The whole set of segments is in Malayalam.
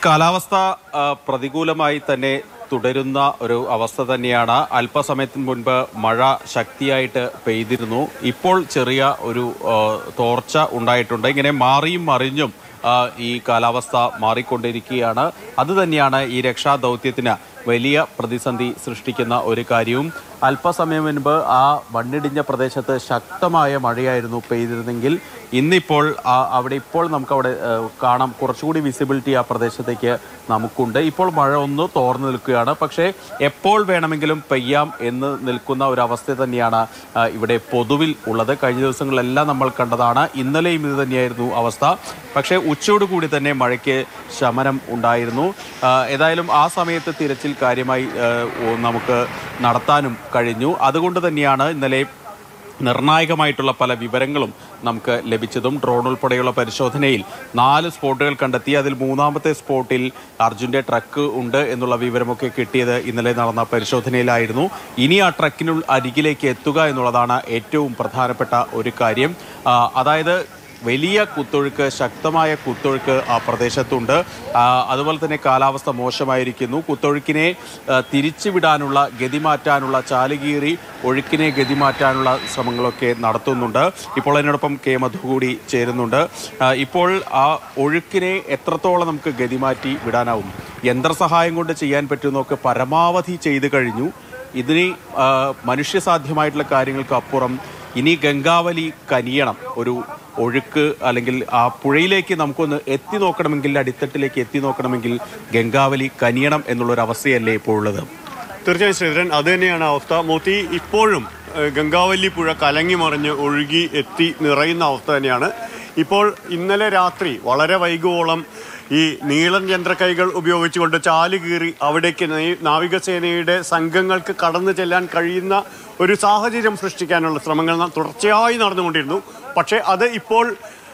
കാലാവസ്ഥ ആ, പ്രതികൂലമായി തന്നെ തുടരുന്ന ഒരു അവസ്ഥ തന്നെയാണ് അല്പസമയത്തിന് മുൻപ് മഴ ശക്തിയായിട്ട് പെയ്തിരുന്നു ഇപ്പോൾ ചെറിയ ഒരു ആ, തോർച്ച ഉണ്ടായിട്ടുണ്ട് ഇങ്ങനെ മാറിയും മറിഞ്ഞും ആ, ഈ കാലാവസ്ഥ മാറിക്കൊണ്ടിരിക്കുകയാണ് അത് തന്നെയാണ് ഈ രക്ഷാദൗത്യത്തിന് വലിയ പ്രതിസന്ധി സൃഷ്ടിക്കുന്ന ഒരു കാര്യവും അല്പസമയം മുൻപ് ആ മണ്ണിടിഞ്ഞ പ്രദേശത്ത് ശക്തമായ മഴയായിരുന്നു പെയ്തിരുന്നെങ്കിൽ ഇന്നിപ്പോൾ ആ, അവിടെ ഇപ്പോൾ നമുക്ക് അവിടെ ഏഹ്, കാണാം കുറച്ചുകൂടി വിസിബിലിറ്റി ആ പ്രദേശത്തേക്ക് നമുക്കുണ്ട് ഇപ്പോൾ മഴ ഒന്ന് തോർന്നു നിൽക്കുകയാണ് പക്ഷേ എപ്പോൾ വേണമെങ്കിലും പെയ്യാം എന്ന് നിൽക്കുന്ന ഒരു അവസ്ഥ തന്നെയാണ് ആ, ഇവിടെ പൊതുവിൽ ഉള്ളത് കഴിഞ്ഞ ദിവസങ്ങളിലെല്ലാം നമ്മൾ കണ്ടതാണ് ഇന്നലെയും ഇത് തന്നെയായിരുന്നു അവസ്ഥ പക്ഷേ ഉച്ചയോടുകൂടി തന്നെ മഴയ്ക്ക് ശമനം ഉണ്ടായിരുന്നു ആ, ഏതായാലും ആ സമയത്ത് തിരച്ചിൽ കാര്യമായി ആ, ഓ- നമുക്ക് നടത്താനും കഴിഞ്ഞു അതുകൊണ്ട് തന്നെയാണ് ഇന്നലെ നിർണായകമായിട്ടുള്ള പല വിവരങ്ങളും നമുക്ക് ലഭിച്ചതും ഡ്രോൺ ഉൾപ്പെടെയുള്ള പരിശോധനയിൽ നാല് സ്പോട്ടുകൾ കണ്ടെത്തി അതിൽ മൂന്നാമത്തെ സ്പോട്ടിൽ അർജുന്റെ ട്രക്ക് ഉണ്ട് എന്നുള്ള വിവരമൊക്കെ കിട്ടിയത് ഇന്നലെ നടന്ന പരിശോധനയിലായിരുന്നു ഇനി ആ ട്രക്കിനുൾ അരികിലേക്ക് എത്തുക എന്നുള്ളതാണ് ഏറ്റവും പ്രധാനപ്പെട്ട ഒരു കാര്യം ആ, അതായത് വലിയ കുത്തൊഴുക്ക് ശക്തമായ കുത്തൊഴുക്ക് ആ പ്രദേശത്തുണ്ട് ആ, അതുപോലെ തന്നെ കാലാവസ്ഥ മോശമായിരിക്കുന്നു കുത്തൊഴുക്കിനെ ആ, തിരിച്ചുവിടാനുള്ള ഗതി മാറ്റാനുള്ള ചാലുകീറി ഒഴുക്കിനെ ഗതി മാറ്റാനുള്ള ശ്രമങ്ങളൊക്കെ നടത്തുന്നുണ്ട് ഇപ്പോൾ അതിനോടൊപ്പം കെ മധു കൂടി ചേരുന്നുണ്ട് ആ, ഇപ്പോൾ ആ ഒഴുക്കിനെ എത്രത്തോളം നമുക്ക് ഗതി മാറ്റി വിടാനാവും യന്ത്രസഹായം കൊണ്ട് ചെയ്യാൻ പറ്റുന്നതൊക്കെ പരമാവധി ചെയ്തു കഴിഞ്ഞു ഇതിന് ആ, മനുഷ്യസാധ്യമായിട്ടുള്ള കാര്യങ്ങൾക്ക് അപ്പുറം ഇനി ഗംഗാവലി കനിയണം ഒരു ഒഴുക്ക് അല്ലെങ്കിൽ ആ പുഴയിലേക്ക് നമുക്കൊന്ന് എത്തി നോക്കണമെങ്കിൽ അടിത്തട്ടിലേക്ക് എത്തി നോക്കണമെങ്കിൽ ഗംഗാവലി കനിയണം എന്നുള്ളൊരു അവസ്ഥയല്ലേ ഇപ്പോൾ ഉള്ളത് തീർച്ചയായും ശ്രീധരൻ അത് തന്നെയാണ് അവസ്ഥ മോത്തി ഇപ്പോഴും ഏഹ്, ഗംഗാവല്ലി പുഴ കലങ്ങി മറിഞ്ഞ് ഒഴുകി എത്തി നിറയുന്ന അവസ്ഥ തന്നെയാണ് ഇപ്പോൾ ഇന്നലെ രാത്രി വളരെ വൈകുവോളം ഈ നീളൻ യന്ത്രക്കൈകൾ ഉപയോഗിച്ചുകൊണ്ട് ചാല് കീറി അവിടേക്ക് നേ- നാവികസേനയുടെ സംഘങ്ങൾക്ക് കടന്നു ചെല്ലാൻ കഴിയുന്ന ഒരു സാഹചര്യം സൃഷ്ടിക്കാനുള്ള ശ്രമങ്ങൾ ന- തുടർച്ചയായി നടന്നുകൊണ്ടിരുന്നു പക്ഷേ അത് ഇപ്പോൾ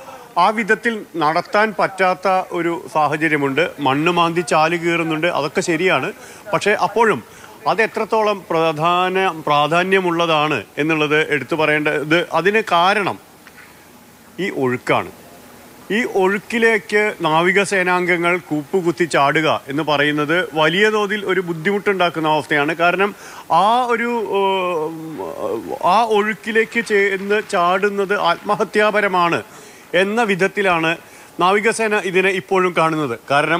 ആ വിധത്തിൽ നടത്താൻ പറ്റാത്ത ഒരു സാഹചര്യമുണ്ട് മണ്ണ് മാന്തി ചാല് കീറുന്നുണ്ട് അതൊക്കെ ശരിയാണ് പക്ഷേ അപ്പോഴും അത് എത്രത്തോളം പ്രധാന പ്രാധാന്യമുള്ളതാണ് എന്നുള്ളത് എടുത്തു പറയേണ്ടത് അതിന് കാരണം ഈ ഒഴുക്കാണ് ഈ ഒഴുക്കിലേക്ക് നാവികസേനാംഗങ്ങൾ കൂപ്പുകുത്തി ചാടുക എന്ന് പറയുന്നത് വലിയ തോതിൽ ഒരു ബുദ്ധിമുട്ടുണ്ടാക്കുന്ന അവസ്ഥയാണ് കാരണം ആ ഒരു ഏഹ്, ആ ഒഴുക്കിലേക്ക് ചെന്ന് ചാടുന്നത് ആത്മഹത്യാപരമാണ് എന്ന വിധത്തിലാണ് നാവികസേന ഇതിനെ ഇപ്പോഴും കാണുന്നത് കാരണം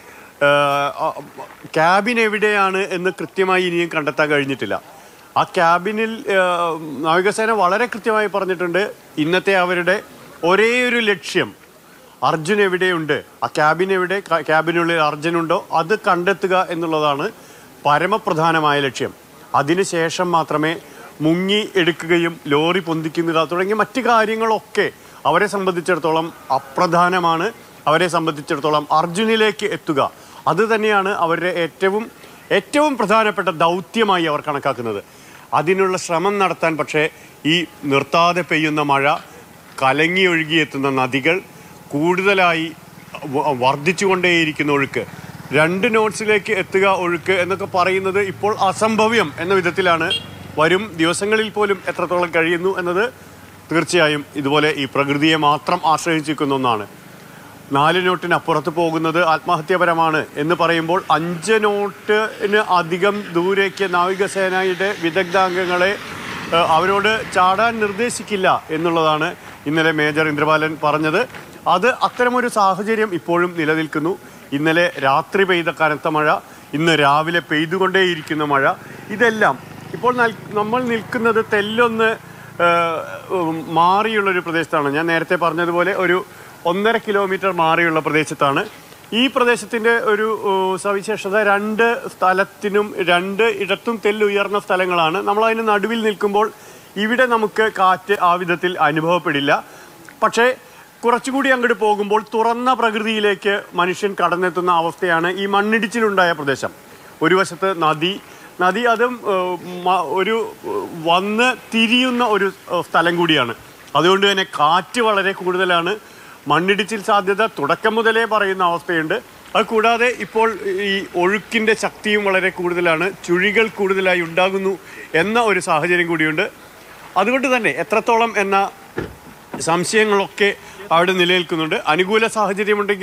ഏഹ്, ആ, ക്യാബിൻ എവിടെയാണ് എന്ന് കൃത്യമായി ഇനിയും കണ്ടെത്താൻ കഴിഞ്ഞിട്ടില്ല ആ ക്യാബിനിൽ ഏഹ്, നാവികസേന വളരെ കൃത്യമായി പറഞ്ഞിട്ടുണ്ട് ഇന്നത്തെ അവരുടെ ഒരേ ഒരു ലക്ഷ്യം അർജുൻ എവിടെയുണ്ട് ആ ക്യാബിൻ എവിടെ ക- ക്യാബിനുള്ളിൽ അർജുനുണ്ടോ അത് കണ്ടെത്തുക എന്നുള്ളതാണ് പരമപ്രധാനമായ ലക്ഷ്യം അതിനുശേഷം മാത്രമേ മുങ്ങി എടുക്കുകയും ലോറി പൊന്തിക്കുക തുടങ്ങിയ മറ്റു കാര്യങ്ങളൊക്കെ അവരെ സംബന്ധിച്ചിടത്തോളം അപ്രധാനമാണ് അവരെ സംബന്ധിച്ചിടത്തോളം അർജുനിലേക്ക് എത്തുക അത് തന്നെയാണ് അവരുടെ ഏറ്റവും ഏറ്റവും പ്രധാനപ്പെട്ട ദൗത്യമായി അവർ കണക്കാക്കുന്നത് അതിനുള്ള ശ്രമം നടത്താൻ പക്ഷേ ഈ നിർത്താതെ പെയ്യുന്ന മഴ കലങ്ങി ഒഴുകിയെത്തുന്ന നദികൾ കൂടുതലായി വ- വർദ്ധിച്ചുകൊണ്ടേയിരിക്കുന്ന ഒഴുക്ക് രണ്ട് നോട്ട്സിലേക്ക് എത്തുക ഒഴുക്ക് എന്നൊക്കെ പറയുന്നത് ഇപ്പോൾ അസംഭവ്യം എന്ന വിധത്തിലാണ് വരും ദിവസങ്ങളിൽ പോലും എത്രത്തോളം കഴിയുന്നു എന്നത് തീർച്ചയായും ഇതുപോലെ ഈ പ്രകൃതിയെ മാത്രം ആശ്രയിച്ചിരിക്കുന്ന ഒന്നാണ് നാല് നോട്ടിന് അപ്പുറത്ത് പോകുന്നത് ആത്മഹത്യാപരമാണ് എന്ന് പറയുമ്പോൾ അഞ്ച് നോട്ടിന് അധികം ദൂരേക്ക് നാവികസേനയുടെ വിദഗ്ധാംഗങ്ങളെ ഏഹ്, അവരോട് ചാടാൻ നിർദ്ദേശിക്കില്ല എന്നുള്ളതാണ് ഇന്നലെ മേജർ ഇന്ദ്രപാലൻ പറഞ്ഞത് അത് അത്തരമൊരു സാഹചര്യം ഇപ്പോഴും നിലനിൽക്കുന്നു ഇന്നലെ രാത്രി പെയ്ത കനത്ത മഴ ഇന്ന് രാവിലെ പെയ്തുകൊണ്ടേയിരിക്കുന്ന മഴ ഇതെല്ലാം ഇപ്പോൾ നൽ- നമ്മൾ നിൽക്കുന്നത് തെല്ലൊന്ന് ഏഹ്, ഉം, മാറിയുള്ളൊരു പ്രദേശത്താണ് ഞാൻ നേരത്തെ പറഞ്ഞതുപോലെ ഒരു ഒന്നര കിലോമീറ്റർ മാറിയുള്ള പ്രദേശത്താണ് ഈ പ്രദേശത്തിന്റെ ഒരു ഏഹ്, സവിശേഷത രണ്ട് സ്ഥലത്തിനും രണ്ട് ഇടത്തും തെല്ലുയർന്ന സ്ഥലങ്ങളാണ് നമ്മൾ അതിന് നടുവിൽ നിൽക്കുമ്പോൾ ഇവിടെ നമുക്ക് കാറ്റ് ആ വിധത്തിൽ അനുഭവപ്പെടില്ല പക്ഷേ കുറച്ചുകൂടി അങ്ങോട്ട് പോകുമ്പോൾ തുറന്ന പ്രകൃതിയിലേക്ക് മനുഷ്യൻ കടന്നെത്തുന്ന അവസ്ഥയാണ് ഈ മണ്ണിടിച്ചിലുണ്ടായ പ്രദേശം ഒരു വശത്ത് നദി നദി അതും ഏഹ്, മ- ഒരു ഏഹ്, വന്ന് തിരിയുന്ന ഒരു ഏഹ്, സ്ഥലം കൂടിയാണ് അതുകൊണ്ട് തന്നെ കാറ്റ് വളരെ കൂടുതലാണ് മണ്ണിടിച്ചിൽ സാധ്യത തുടക്കം മുതലേ പറയുന്ന അവസ്ഥയുണ്ട് അത് കൂടാതെ ഇപ്പോൾ ഈ ഒഴുക്കിൻ്റെ ശക്തിയും വളരെ കൂടുതലാണ് ചുഴികൾ കൂടുതലായി ഉണ്ടാകുന്നു എന്ന ഒരു സാഹചര്യം കൂടിയുണ്ട് അതുകൊണ്ട് തന്നെ എത്രത്തോളം എന്ന സംശയങ്ങളൊക്കെ അവിടെ നിലനിൽക്കുന്നുണ്ട് അനുകൂല സാഹചര്യമുണ്ടെങ്കിൽ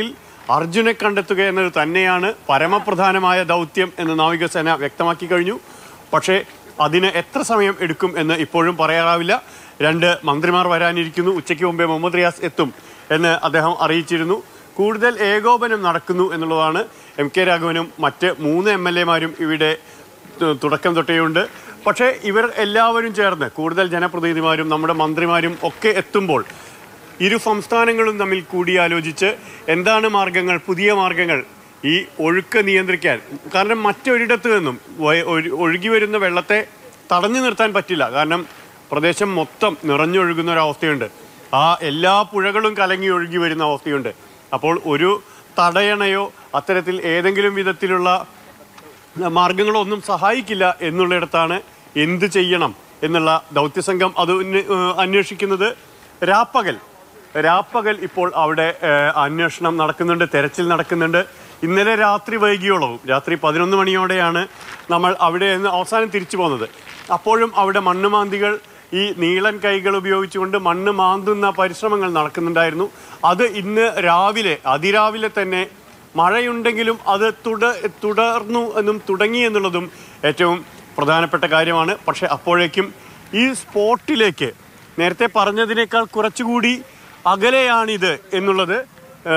അർജുനെ കണ്ടെത്തുക എന്നത് തന്നെയാണ് പരമപ്രധാനമായ ദൗത്യം എന്ന് നാവികസേന വ്യക്തമാക്കി കഴിഞ്ഞു പക്ഷേ അതിന് എത്ര സമയം എടുക്കും എന്ന് ഇപ്പോഴും പറയാനാവില്ല രണ്ട് മന്ത്രിമാർ വരാനിരിക്കുന്നു ഉച്ചയ്ക്ക് മുമ്പേ മുഹമ്മദ് റിയാസ് എത്തും എന്ന് അദ്ദേഹം അറിയിച്ചിരുന്നു കൂടുതൽ ഏകോപനം നടക്കുന്നു എന്നുള്ളതാണ് എം കെ രാഘവനും മറ്റ് മൂന്ന് എം എൽ എമാരും ഇവിടെ തു- തുടക്കം തൊട്ടേയുണ്ട് പക്ഷേ ഇവർ എല്ലാവരും ചേർന്ന് കൂടുതൽ ജനപ്രതിനിധിമാരും നമ്മുടെ മന്ത്രിമാരും ഒക്കെ എത്തുമ്പോൾ ഇരു സംസ്ഥാനങ്ങളും തമ്മിൽ കൂടിയാലോചിച്ച് എന്താണ് മാർഗങ്ങൾ പുതിയ മാർഗങ്ങൾ ഈ ഒഴുക്ക് നിയന്ത്രിക്കാൻ കാരണം മറ്റൊരിടത്തു നിന്നും വയ- ഒഴു- ഒഴുകി വരുന്ന വെള്ളത്തെ തടഞ്ഞു നിർത്താൻ പറ്റില്ല കാരണം പ്രദേശം മൊത്തം നിറഞ്ഞൊഴുകുന്ന ഒരു അവസ്ഥയുണ്ട് ആ എല്ലാ പുഴകളും കലങ്ങി ഒഴുകി വരുന്ന അവസ്ഥയുണ്ട് അപ്പോൾ ഒരു തടയണയോ അത്തരത്തിൽ ഏതെങ്കിലും വിധത്തിലുള്ള മാർഗങ്ങളൊന്നും സഹായിക്കില്ല എന്നുള്ളിടത്താണ് എന്ത് ചെയ്യണം എന്നുള്ള ദൗത്യസംഘം അത് ഉന്ന- ഏഹ് അന്വേഷിക്കുന്നത് രാപ്പകൽ രാപ്പകൽ ഇപ്പോൾ അവിടെ ഏഹ്, അന്വേഷണം നടക്കുന്നുണ്ട് തെരച്ചിൽ നടക്കുന്നുണ്ട് ഇന്നലെ രാത്രി വൈകിയോളവും രാത്രി പതിനൊന്ന് മണിയോടെയാണ് നമ്മൾ അവിടെ നിന്ന് അവസാനം തിരിച്ചു പോകുന്നത് അപ്പോഴും അവിടെ മണ്ണുമാന്തികൾ ഈ നീളൻ കൈകൾ ഉപയോഗിച്ചുകൊണ്ട് മണ്ണ് മാന്തുന്ന പരിശ്രമങ്ങൾ നടക്കുന്നുണ്ടായിരുന്നു അത് ഇന്ന് രാവിലെ അതിരാവിലെ തന്നെ മഴയുണ്ടെങ്കിലും അത് തുട തുടർന്നു എന്നും തുടങ്ങി എന്നുള്ളതും ഏറ്റവും പ്രധാനപ്പെട്ട കാര്യമാണ് പക്ഷെ അപ്പോഴേക്കും ഈ സ്പോട്ടിലേക്ക് നേരത്തെ പറഞ്ഞതിനേക്കാൾ കുറച്ചുകൂടി അകലെയാണിത് എന്നുള്ളത് ആ,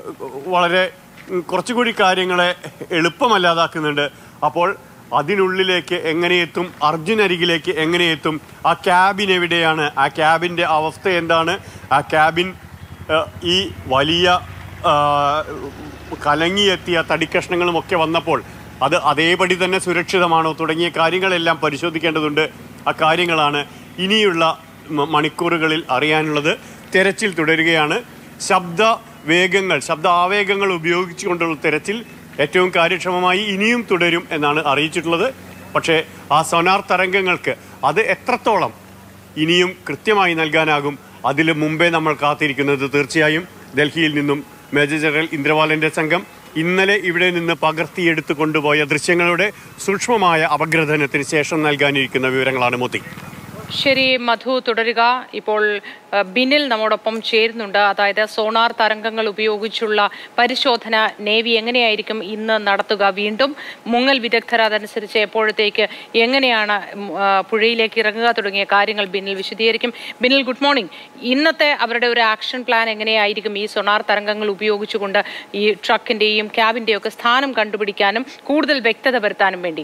വളരെ ഉം, കുറച്ചുകൂടി കാര്യങ്ങളെ എളുപ്പമല്ലാതാക്കുന്നുണ്ട് അപ്പോൾ അതിനുള്ളിലേക്ക് എങ്ങനെ എത്തും അർജുൻ അരികിലേക്ക് എങ്ങനെ എത്തും ആ ക്യാബിൻ എവിടെയാണ് ആ ക്യാബിൻ്റെ അവസ്ഥ എന്താണ് ആ ക്യാബിൻ ആ, ഈ വലിയ ആ, കലങ്ങിയെത്തിയ തടിക്കഷ്ണങ്ങളും ഒക്കെ വന്നപ്പോൾ അത് അതേപടി തന്നെ സുരക്ഷിതമാണോ തുടങ്ങിയ കാര്യങ്ങളെല്ലാം പരിശോധിക്കേണ്ടതുണ്ട് ആ കാര്യങ്ങളാണ് ഇനിയുള്ള മ- മണിക്കൂറുകളിൽ അറിയാനുള്ളത് തെരച്ചിൽ തുടരുകയാണ് ശബ്ദ വേഗങ്ങൾ ശബ്ദ ആവേഗങ്ങൾ ഉപയോഗിച്ചുകൊണ്ടുള്ള തെരച്ചിൽ ഏറ്റവും കാര്യക്ഷമമായി ഇനിയും തുടരും എന്നാണ് അറിയിച്ചിട്ടുള്ളത് പക്ഷേ ആ സൊനാർ തരംഗങ്ങൾക്ക് അത് എത്രത്തോളം ഇനിയും കൃത്യമായി നൽകാനാകും അതിൽ മുമ്പേ നമ്മൾ കാത്തിരിക്കുന്നത് തീർച്ചയായും ഡൽഹിയിൽ നിന്നും മേജർ ജനറൽ ഇന്ദ്രവാലന്റെ സംഘം ഇന്നലെ ഇവിടെ നിന്ന് പകർത്തിയെടുത്തു കൊണ്ടുപോയ ദൃശ്യങ്ങളുടെ സൂക്ഷ്മമായ അപഗ്രഥനത്തിന് ശേഷം നൽകാനിരിക്കുന്ന വിവരങ്ങളാണ് മോത്തി ശരി മധു തുടരുക ഇപ്പോൾ അഹ്, ബിനിൽ നമ്മോടൊപ്പം ചേരുന്നുണ്ട് അതായത് സോണാർ തരംഗങ്ങൾ ഉപയോഗിച്ചുള്ള പരിശോധന നേവി എങ്ങനെയായിരിക്കും ഇന്ന് നടത്തുക വീണ്ടും മുങ്ങൽ വിദഗ്ധർ അതനുസരിച്ച് എപ്പോഴത്തേക്ക് എങ്ങനെയാണ് ഉം, ആ, പുഴയിലേക്ക് ഇറങ്ങുക തുടങ്ങിയ കാര്യങ്ങൾ ബിനിൽ വിശദീകരിക്കും ബിനിൽ ഗുഡ് മോർണിംഗ് ഇന്നത്തെ അവരുടെ ഒരു ആക്ഷൻ പ്ലാൻ എങ്ങനെയായിരിക്കും ഈ സോണാർ തരംഗങ്ങൾ ഉപയോഗിച്ചുകൊണ്ട് ഈ ട്രക്കിന്റെയും ക്യാബിന്റെയും ഒക്കെ സ്ഥാനം കണ്ടുപിടിക്കാനും കൂടുതൽ വ്യക്തത വരുത്താനും വേണ്ടി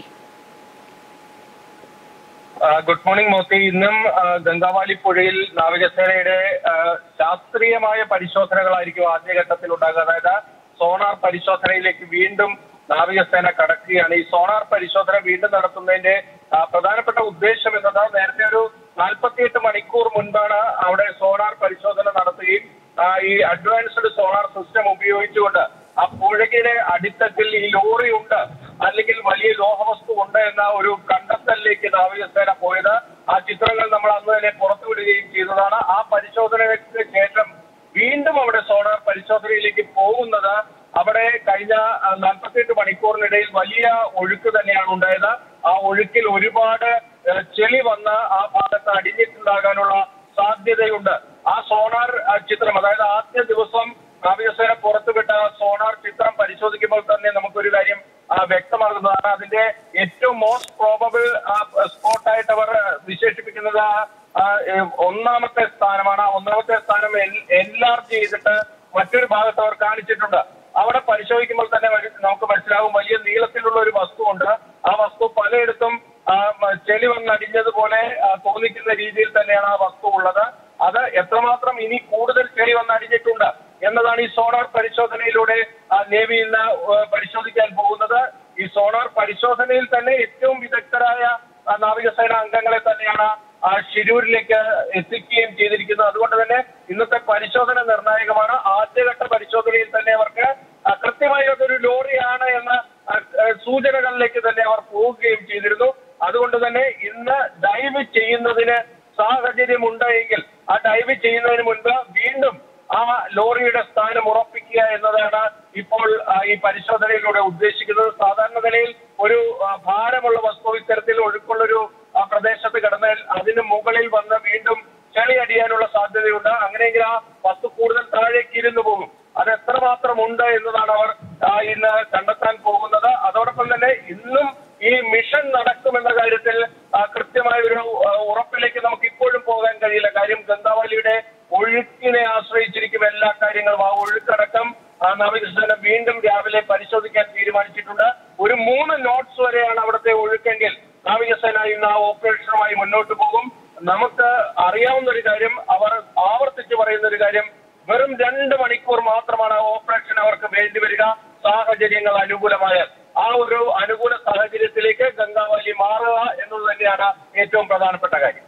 ആ, ഗുഡ് മോർണിംഗ് മോത്തി ഇന്നും ആ, ഗംഗാവാലി പുഴയിൽ നാവികസേനയുടെ ആ, ശാസ്ത്രീയമായ പരിശോധനകളായിരിക്കും ആദ്യഘട്ടത്തിൽ ഉണ്ടാകുക അതായത് സോണാർ പരിശോധനയിലേക്ക് വീണ്ടും നാവികസേന കടക്കുകയാണ് ഈ സോണാർ പരിശോധന വീണ്ടും നടത്തുന്നതിന്റെ ആ, പ്രധാനപ്പെട്ട ഉദ്ദേശം എന്നത് നേരത്തെ ഒരു നാൽപ്പത്തിയെട്ട് മണിക്കൂർ മുൻപാണ് അവിടെ സോണാർ പരിശോധന നടത്തുകയും ആ, ഈ അഡ്വാൻസ്ഡ് സോണാർ സിസ്റ്റം ഉപയോഗിച്ചുകൊണ്ട് ആ പുഴയുടെ അടിത്തട്ടിൽ ഈ ലോറി ഉണ്ട് അല്ലെങ്കിൽ വലിയ ലോഹവസ്തു ഉണ്ട് എന്ന ഒരു കണ്ടെത്തലിലേക്ക് നാവികസേന പോയത് ആ ചിത്രങ്ങൾ നമ്മൾ അന്ന് തന്നെ പുറത്തുവിടുകയും ചെയ്തതാണ് ആ പരിശോധനയ്ക്ക് ശേഷം വീണ്ടും അവിടെ സോണാർ പരിശോധനയിലേക്ക് പോകുന്നത് അവിടെ കഴിഞ്ഞ നാൽപ്പത്തിയെട്ട് മണിക്കൂറിനിടയിൽ വലിയ ഒഴുക്ക് തന്നെയാണ് ഉണ്ടായത് ആ ഒഴുക്കിൽ ഒരുപാട് ഏഹ്, ചെളി വന്ന് ആ ഭാഗത്ത് അടിഞ്ഞിട്ടുണ്ടാകാനുള്ള സാധ്യതയുണ്ട് ആ സോണാർ ആ, ചിത്രം അതായത് ആദ്യ ദിവസം നാവികസേന പുറത്തുവിട്ട സോണാർ ചിത്രം പരിശോധിക്കുമ്പോൾ തന്നെ നമുക്കൊരു കാര്യം ആ, വ്യക്തമാകുന്നതാണ് അതിന്റെ ഏറ്റവും മോസ്റ്റ് പ്രോബബിൾ സ്പോട്ടായിട്ട് അവർ വിശേഷിപ്പിക്കുന്നത് ആ, ആ, ഏ, ഒന്നാമത്തെ സ്ഥാനമാണ് ആ ഒന്നാമത്തെ സ്ഥാനം എൻലാർജ് ചെയ്തിട്ട് മറ്റൊരു ഭാഗത്ത് അവർ കാണിച്ചിട്ടുണ്ട് അവിടെ പരിശോധിക്കുമ്പോൾ തന്നെ വരു- നമുക്ക് മനസ്സിലാവും വലിയ നീളത്തിലുള്ള ഒരു വസ്തുവുണ്ട് ആ വസ്തു പലയിടത്തും ആ, മ- ചെളി വന്നടിഞ്ഞതുപോലെ ആ, തോന്നിക്കുന്ന രീതിയിൽ തന്നെയാണ് ആ വസ്തു ഉള്ളത് അത് എത്രമാത്രം ഇനി കൂടുതൽ ചെളി വന്നടിഞ്ഞിട്ടുണ്ട് എന്നതാണ് ഈ സോണാർ പരിശോധനയിലൂടെ ആ, നേവി ഇന്ന് ഏ, പരിശോധിക്കാൻ പോകുന്നത് ഈ സോണാർ പരിശോധനയിൽ തന്നെ ഏറ്റവും വിദഗ്ധരായ ആ, നാവികസേന അംഗങ്ങളെ തന്നെയാണ് ആ ഷിരൂരിലേക്ക് എത്തിക്കുകയും ചെയ്തിരിക്കുന്നത് അതുകൊണ്ട് തന്നെ ഇന്നത്തെ പരിശോധന നിർണായകമാണ് ആദ്യഘട്ട പരിശോധനയിൽ തന്നെ അവർക്ക് ആ, കൃത്യമായി അതൊരു ലോറിയാണ് എന്ന ആ, ആ, സൂചനകളിലേക്ക് തന്നെ അവർ പോവുകയും ചെയ്തിരുന്നു അതുകൊണ്ട് തന്നെ ഇന്ന് ഡൈവ് ചെയ്യുന്നതിന് സാഹചര്യമുണ്ട് എങ്കിൽ ആ ഡൈവ് ചെയ്യുന്നതിന് മുൻപ് വീണ്ടും ആ ലോറിയുടെ സ്ഥാനം ഉറപ്പിക്കുക എന്നതാണ് ഇപ്പോൾ ആ, ഈ പരിശോധനയിലൂടെ ഉദ്ദേശിക്കുന്നത് സാധാരണ നിലയിൽ ഒരു ആ, ഭാരമുള്ള വസ്തു ഇത്തരത്തിൽ ഒഴുക്കുള്ളൊരു ആ, പ്രദേശത്ത് കിടന്നാൽ അതിന് മുകളിൽ വന്ന് വീണ്ടും ചെളി അടിയാനുള്ള സാധ്യതയുണ്ട് അങ്ങനെയെങ്കിൽ ആ വസ്തു കൂടുതൽ താഴേക്ക് ഇരുന്നു പോകും അത് എത്രമാത്രം ഉണ്ട് എന്നതാണ് കണ്ടെത്താൻ പോകുന്നത് അതോടൊപ്പം തന്നെ ഇന്നും ഈ മിഷൻ നടക്കുമെന്ന കാര്യത്തിൽ ആ, കൃത്യമായ ഒരു ആ, ഉറപ്പിലേക്ക് നമുക്ക് ഇപ്പോഴും പോകാൻ കഴിയില്ല കാര്യം ഗംഗാവലിയുടെ ഒഴുക്കിനെ ആശ്രയിച്ചിരിക്കും എല്ലാ കാര്യങ്ങളും ആ ഒഴുക്കടക്കം ആ നാവികസേന വീണ്ടും രാവിലെ പരിശോധിക്കാൻ തീരുമാനിച്ചിട്ടുണ്ട് ഒരു മൂന്ന് നോട്ട്സ് വരെയാണ് അവിടുത്തെ ഒഴുക്കെങ്കിൽ നാവികസേന ഇന്ന് ആ ഓപ്പറേഷനുമായി മുന്നോട്ട് പോകും നമുക്ക് അറിയാവുന്ന ഒരു കാര്യം അവർ ആവർത്തിച്ച് പറയുന്ന ഒരു കാര്യം വെറും രണ്ട് മണിക്കൂർ മാത്രമാണ് ആ ഓപ്പറേഷൻ അവർക്ക് വേണ്ടി വരിക സാഹചര്യങ്ങൾ അനുകൂലമായാൽ ആ ഒരു അനുകൂല സാഹചര്യത്തിലേക്ക് ഗംഗാവലി മാറുക എന്നുള്ളത് തന്നെയാണ് ഏറ്റവും പ്രധാനപ്പെട്ട കാര്യം